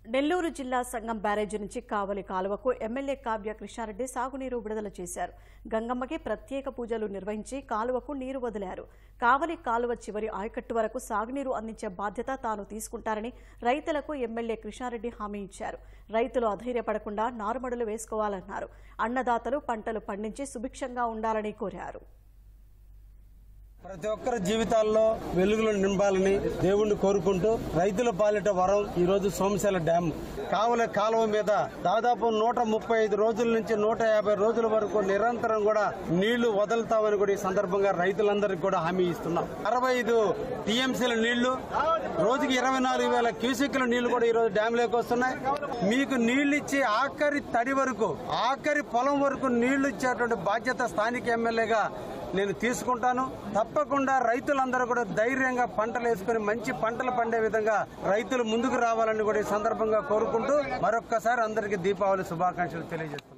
నెల్లూరు జిల్లా సంగం బ్యారేజీ నుంచి కావలి కాలువకు ఎమ్మెల్యే కావ్య కృష్ణారెడ్డి సాగునీరు విడుదల చేశారు గంగమ్మకి ప్రత్యేక పూజలు నిర్వహించి కాలువకు నీరు వదిలారు కావలి కాలువ చివరి ఆయకట్టు వరకు సాగునీరు అందించే బాధ్యత తాను తీసుకుంటారని రైతులకు ఎమ్మెల్యే కృష్ణారెడ్డి హామీ ఇచ్చారు రైతులు అధైర్యపడకుండా నారుమడులు వేసుకోవాలన్నారు అన్నదాతలు పంటలు పండించి సుభిక్షంగా ఉండాలని కోరారు ప్రతి ఒక్కరి జీవితాల్లో వెలుగులు నింపాలని దేవుణ్ణి కోరుకుంటూ రైతుల పాలిట వరం ఈ రోజు సోమశిల డ్యామ్ కావల కాలువ మీద దాదాపు నూట ముప్పై ఐదు రోజుల నుంచి నూట యాభై రోజుల వరకు నిరంతరం కూడా నీళ్లు వదులుతామని కూడా ఈ సందర్భంగా రైతులందరికీ కూడా హామీ ఇస్తున్నాం అరవై ఐదు టీఎంసీల నీళ్లు రోజుకి ఇరవై నాలుగు వేల క్యూసెక్ల నీళ్లు కూడా ఈ రోజు డ్యామ్ లోకి వస్తున్నాయి మీకు నీళ్లు ఇచ్చి ఆఖరి తడి వరకు ఆఖరి పొలం వరకు నీళ్లు ఇచ్చేటువంటి బాధ్యత స్థానిక ఎమ్మెల్యేగా నేను తీసుకుంటాను తప్పకుండా రైతులందరూ కూడా ధైర్యంగా పంటలు వేసుకుని మంచి పంటలు పండే విధంగా రైతులు ముందుకు రావాలని కూడా ఈ సందర్భంగా కోరుకుంటూ మరొక్కసారి అందరికీ దీపావళి శుభాకాంక్షలు తెలియజేస్తున్నాను